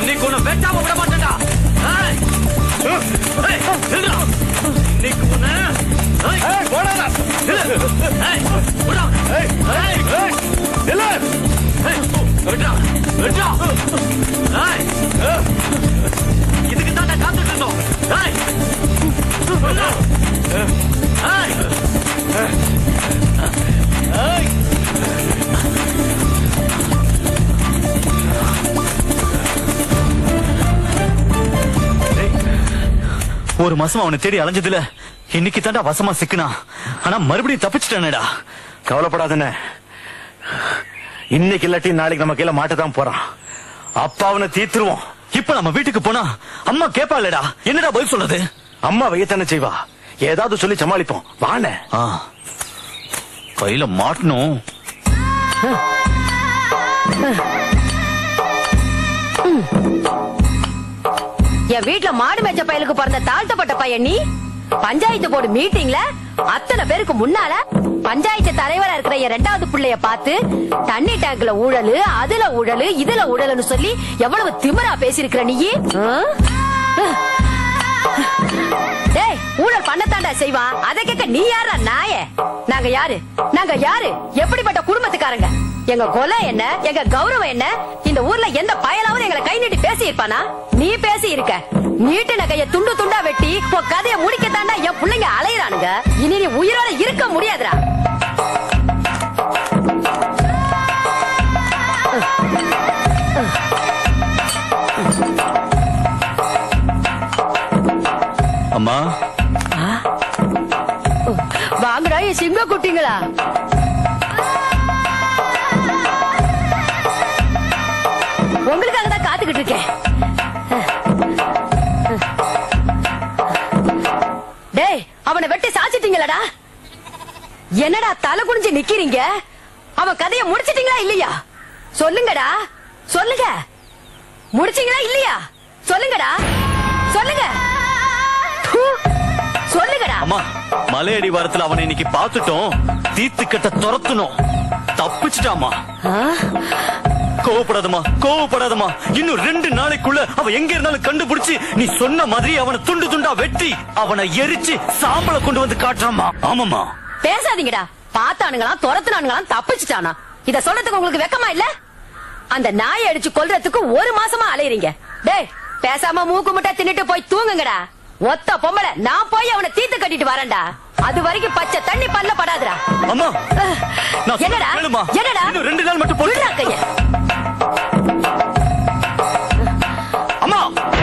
இன்னைக்கு உன்னை வெட்டாம விட மாட்டேன்டா ஏய்! ஏய், நில்லுடா. இன்னைக்கு உன்னை ஏய், போடாதா. நில்லு. ஏய், விட்றா. ஏய், நில்லு. ஏய், விட்றா. விட்றா. ஏய், இதுக்கு தான் காத்துட்டு இருந்தோம் ஏய், விட்றா. ஏய். ஏய். ஒரு மாசம் அவனை தேடி அலைஞ்சதுல இன்னைக்கு தாண்டா வசமா சிக்கினா ஆனா மறுபடியும் தப்பிச்சிட்டானேடா கவலைப்படாதண்ணே இன்னைக்கு இல்லாட்டி நாளைக்கு நம்ம கீழே மாட்டதான் போறான் அப்பா அவனை தீத்துருவோம் இப்ப நம்ம வீட்டுக்கு போனா அம்மா கேப்பாளடா என்னடா பதில் சொல்றது அம்மா வையத்தானே செய்வா ஏதாவது சொல்லி சமாளிப்போம் வாண்ணே ஆ, கையில மாட்டணும் என் வீட்ல மாடு மேய்ச்ச பயலுக்கு பிறந்த தாழ்த்தப்பட்ட பையன் நீ பஞ்சாயத்து போர்டு மீட்டிங்ல அத்தனை பேருக்கு முன்னால பஞ்சாயத்து தலைவரா இருக்கிற என் ரெண்டாவது பிள்ளைய பார்த்து தண்ணி டேங்க்ல ஊழலு அதுல ஊழலு இதுல ஊழலுன்னு சொல்லி எவ்வளவு திமிரா பேசியிருக்கிற நீ டேய் ஊழல் பண்ணத்தாண்டா செய்வான் அதை கேட்க நீ யாரா நாயே நாங்க யாரு நாங்க யாரு எப்படிப்பட்ட குடும்பத்துக்காரங்க எங்க கொலை என்ன எங்க கௌரவம் என்ன இந்த ஊர்ல எந்த பயலாவது எங்களை கை நீட்டி பேசி இருப்பானா நீ பேசி இருக்க நீட்டு நகைய துண்டு துண்டா வெட்டி உன் கதைய முடிக்கத்தாண்டா என் பிள்ளைங்க அலையறானுங்க இனி நீ உயிரோட இருக்க முடியாதுடா அம்மா வாங்கடா என் சிங்க குட்டிங்களா உங்களுக்காக தான் காத்துக்கிட்டு இருக்கேன் டேய் அவனை வெட்டி சாச்சிட்டீங்களடா என்னடா தலை குனிஞ்சு நிக்கிறீங்க அவன் கதைய முடிச்சிட்டீங்களா இல்லையா சொல்லுங்கடா சொல்லுங்க முடிச்சீங்களா இல்லையா சொல்லுங்கடா சொல்லுங்க தூ. சொல்லுங்கடா அம்மா மலையடி வாரத்துல அவனை இன்னைக்கு பார்த்துட்டோம் தீத்து கட்ட துரத்தணும் தப்பிச்சிட்டாமா கோவப்படாதம்மா கோவப்படாதம்மா இன்னும் ரெண்டு நாளைக்குள்ள அவ எங்க இருந்தாலும் கண்டுபிடிச்சு நீ சொன்ன மாதிரி அவனை துண்டு துண்டா வெட்டி அவனை எரிச்சு சாம்பலை கொண்டு வந்து காட்டுறாமா ஆமாமா பேசாதீங்கடா பார்த்தானுங்களாம் துரத்துனானுங்களாம் தப்பிச்சுட்டானா இத சொல்றதுக்கு உங்களுக்கு வெக்கமா இல்ல அந்த நாயை அடிச்சு கொல்றதுக்கு ஒரு மாசமா அலையறீங்க டேய் பேசாம மூக்கு முட்டை தின்னுட்டு போய் தூங்குங்கடா ஒத்த பொம்பளை நான் போய் அவனை தீத்து கட்டிட்டு வரேன்டா அது வரைக்கும் பச்சை தண்ணி பல்ல படாதுடா அம்மா நான் சொல்றது என்னடா கேளும்மா. என்னடா இன்னும் ரெண்டு நாள் மட்டும் பொறுத்து. விடுடா கைய அம்மா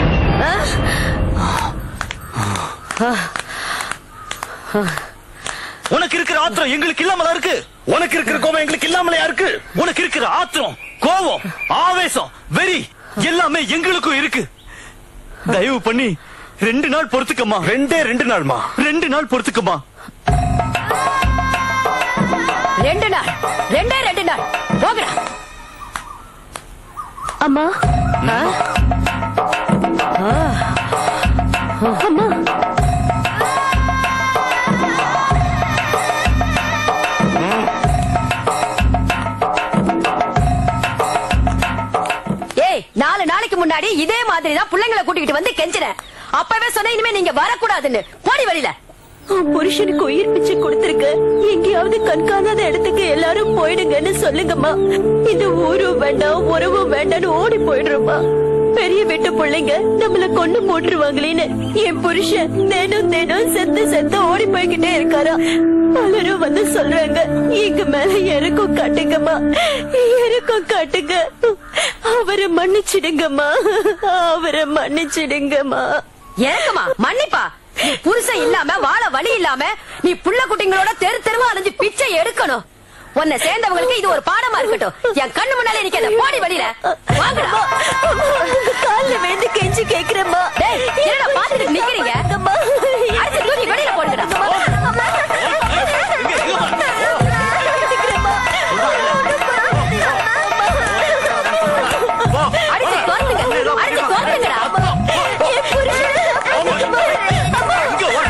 உனக்கு இருக்கிற ஆத்திரம் எங்களுக்கு இல்லாமலா இருக்கு உனக்கு இருக்கிற கோபம் எங்களுக்கு இல்லாமலையா இருக்கு உனக்கு இருக்கிற ஆத்திரம் கோபம் ஆவேசம் வெறி எல்லாமே எங்களுக்கும் இருக்கு தயவு பண்ணி ரெண்டு நாள் பொறுத்துக்கம்மா ரெண்டே ரெண்டு நாள்மா ரெண்டு நாள் பொறுத்துக்கம்மா ரெண்டு நாள் ரெண்டே ரெண்டு நாள் போகடா அம்மா அம்மா ஏய் நாலு நாளைக்கு முன்னாடி இதே மாதிரி தான் பிள்ளைங்களை கூட்டிக்கிட்டு வந்து கெஞ்சினேன் அப்பவே சொன்ன இனிமே நீங்க வரக்கூடாதுன்னு போடி வெளியில உன் புருஷனுக்கு உயிர் பிச்சை கொடுத்திருக்க எங்கேயாவது கண்காணாத இடத்துக்கு எல்லாரும் போயிடுங்கன்னு சொல்லுங்கம்மா இந்த ஊரும் வேண்டாம் உறவும் வேண்டாம்னு ஓடி போயிடுறோமா பெரிய வீட்டு பிள்ளைங்க நம்மள கொண்டு போட்டுருவாங்களேன்னு என் புருஷன் தினம் தினம் செத்து செத்து ஓடி போய்கிட்டே இருக்காரா பலரும் வந்து சொல்றாங்க எங்க மேல எனக்கும் காட்டுங்கம்மா எனக்கும் காட்டுங்க அவரை மன்னிச்சிடுங்கம்மா அவரை மன்னிச்சிடுங்கம்மா ஏங்கம்மா மன்னிப்பா நீ புருஷன் இல்லாம வாழ வழி இல்லாம நீ புள்ள குட்டிங்களோட தெரு தெருவா அலைஞ்சு பிச்சை எடுக்கணும் உன்னை சேர்ந்தவங்களுக்கு இது ஒரு பாடமா இருக்கட்டும் என் கண்ணு முன்னாலே நிக்காத போடி வெளியில வாங்கடா கால்ல வேந்து கெஞ்சி கேக்குறேம்மா டேய், என்னடா பாத்துட்டு நிக்கிறீங்க? அடிச்சு தூக்கி வெளியில போடுங்கடா அடிச்சு தோத்துங்க அடிச்சு தோத்துங்கடா இங்க வா.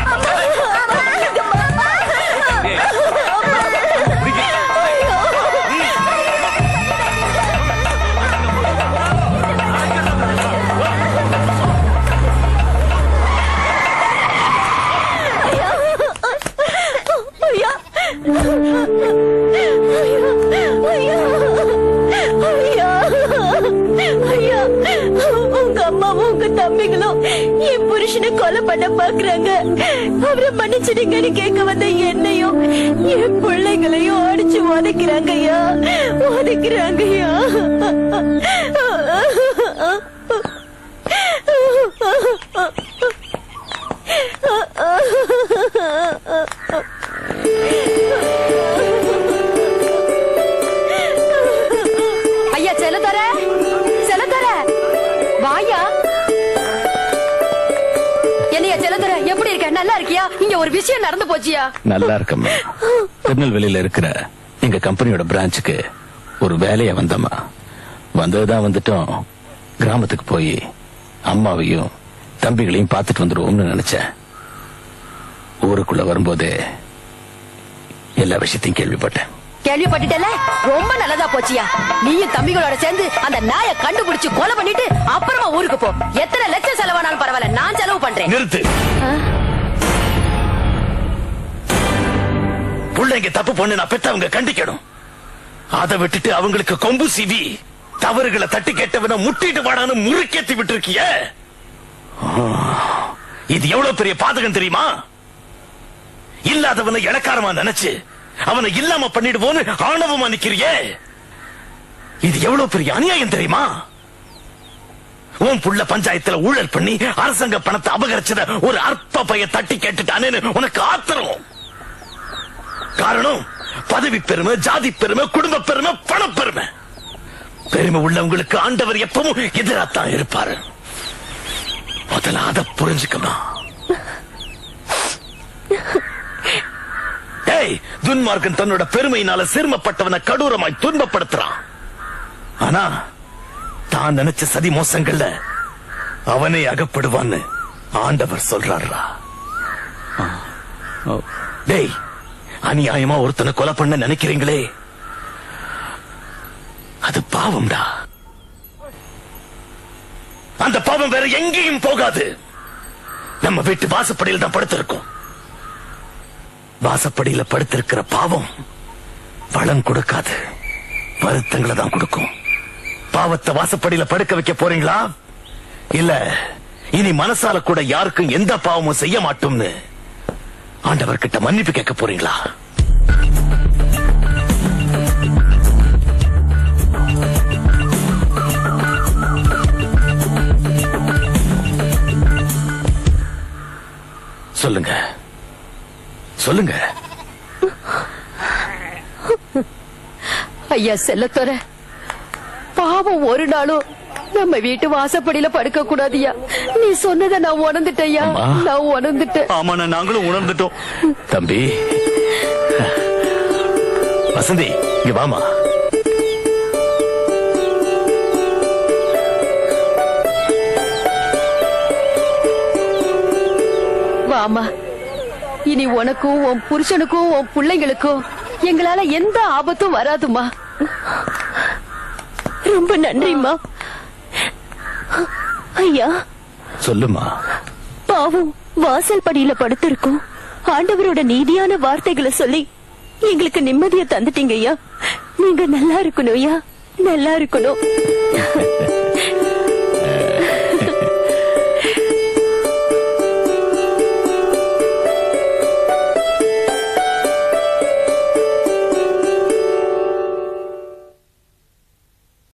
அம்மாவும் உங்க தம்பிகளும் என் புருஷனை கொலை பண்ண பாக்குறாங்க அவரை மன்னிச்சிடுங்கன்னு கேட்க வந்த என்னையும் என் பிள்ளைங்களையும் அடிச்சு உதைக்கிறாங்க ஐயா உதைக்கிறாங்க ஐயா ஐயா செல்லத்தர செல்லத்தர வாயா என்னையா செல்லத்தர எப்படி இருக்க நல்லா இருக்கியா இங்க ஒரு விஷயம் நடந்து போச்சியா நல்லா இருக்கம்மா திருநெல்வேலியில இருக்கிற எங்க கம்பெனியோட பிரான்ச்சுக்கு ஒரு வேலையா வந்தம்மா வந்ததுதான் வந்துட்டோம் கிராமத்துக்கு போய் அம்மாவையும் தம்பிகளையும் பார்த்துட்டு வந்துருவோம்னு நினைச்சேன் ஊருக்குள்ள வரும்போதே எல்லா விஷயத்தையும் கேள்விப்பட்டேன் கேள்விப்பட்டுட்டல ரொம்ப நல்லதா போச்சியா நீயும் தம்பிகளோட சேர்ந்து அந்த நாயை கண்டுபிடிச்சு கொலை பண்ணிட்டு அப்புறமா ஊருக்கு போ எத்தனை லட்சம் செலவானாலும் பரவாயில்ல நான் செலவு பண்றேன் நிறுத்து பிள்ளைங்க தப்பு பண்ணு நான் பெத்தவங்க கண்டிக்கணும் அதை விட்டுட்டு அவங்களுக்கு கொம்பு சீவி தவறுகளை தட்டி கேட்டவன முட்டிட்டு வாடான்னு முறுக்கேத்தி விட்டுருக்கிய இது எவ்வளவு பெரிய பாதகம் தெரியுமா இல்லாதவனை இளக்காரமா நினைச்சு அவனை இல்லாம பண்ணிடுவோன்னு ஆணவமா நிக்கிறியே இது எவ்வளவு பெரிய அநியாயம் தெரியுமா உன் புள்ள பஞ்சாயத்துல ஊழல் பண்ணி அரசாங்க பணத்தை அபகரிச்சத ஒரு அற்ப பைய தட்டி கேட்டுட்டானேன்னு உனக்கு ஆத்திரம் காரணம் பதவி பெருமை ஜாதி பெருமை குடும்ப பெருமை பணப்பெருமை பெருமை உள்ளவங்களுக்கு ஆண்டவர் எப்பவும் எதிராத்தான் இருப்பாரு முதல்ல அதை புரிஞ்சுக்கணும் டேய் துன்மார்க்கன் தன்னோட பெருமையினால சிறுமப்பட்டவனை கடூரமாய் துன்பப்படுத்துறான் ஆனா தான் நினைச்ச சதி மோசங்கள்ல அவனே அகப்படுவான்னு ஆண்டவர் சொல்றாரா டேய் அநியாயமா ஒருத்தனை கொலை பண்ண நினைக்கிறீங்களே அது பாவம்டா அந்த பாவம் வேற எங்கேயும் போகாது நம்ம வீட்டு வாசப்படியில் தான் படுத்திருக்கோம் வாசப்படியில படுத்திருக்கிற பாவம் பலன் கொடுக்காது வருத்தங்களை தான் கொடுக்கும் பாவத்தை வாசப்படியில படுக்க வைக்க போறீங்களா இல்ல இனி மனசால கூட யாருக்கும் எந்த பாவமும் செய்ய மாட்டோம்னு ஆண்டவர்கிட்ட மன்னிப்பு கேட்க போறீங்களா சொல்லுங்க சொல்லுங்க ஐயா செல்லத்தோர பாவம் ஒரு நாளும் நம்ம வீட்டு வாசப்படியில படுக்க கூடாதியா நீ சொன்னதை நான் உணர்ந்துட்டேயா அம்மா. நான் உணர்ந்துட்டேன் ஆமாண்ணா நாங்களும் உணர்ந்துட்டோம் தம்பி வசந்தி இங்க வாமா வாமா இனி உனக்கும் உன் புருஷனுக்கும் உன் பிள்ளைங்களுக்கும் எங்களால எந்த ஆபத்தும் வராதுமா ரொம்ப நன்றிம்மா ஐயா சொல்லுமா பாவம் வாசல் படியில படுத்திருக்கோம் ஆண்டவரோட நீதியான வார்த்தைகளை சொல்லி எங்களுக்கு நிம்மதியை தந்துட்டீங்க ஐயா நீங்க நல்லா இருக்கணும் ஐயா நல்லா இருக்கணும்